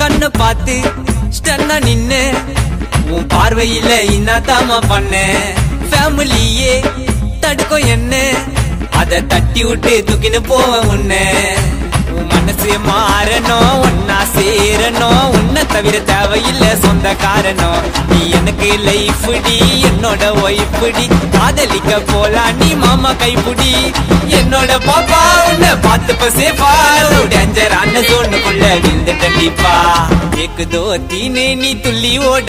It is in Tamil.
கண்ணு பார்த்து ஸ்டன்னா நின்னு உன் பார்வையில இன்னாதாமா பண்ண ஃபேமிலியே தடுக்கும் என்ன அத தட்டி விட்டு தூக்கின்னு போவேன் உன்னை உன் மனசு மாறணும் ஒன்னா சேரணும் உன்னை தவிர தேவையில்லை சொந்த காரணம் நீ எனக்கு லைஃப் டி என்னோட ஒய்ஃப் டி காதலிக்க போலாம் நீ மாமா கைப்புடி என்னோட பாப்பா உன்னை பார்த்து சேஃபா டேஞ்சரான சோனுக்குள்ள விழுந்து கண்டிப்பா ஏக்குதோ தீனே நீ துள்ளி ஓட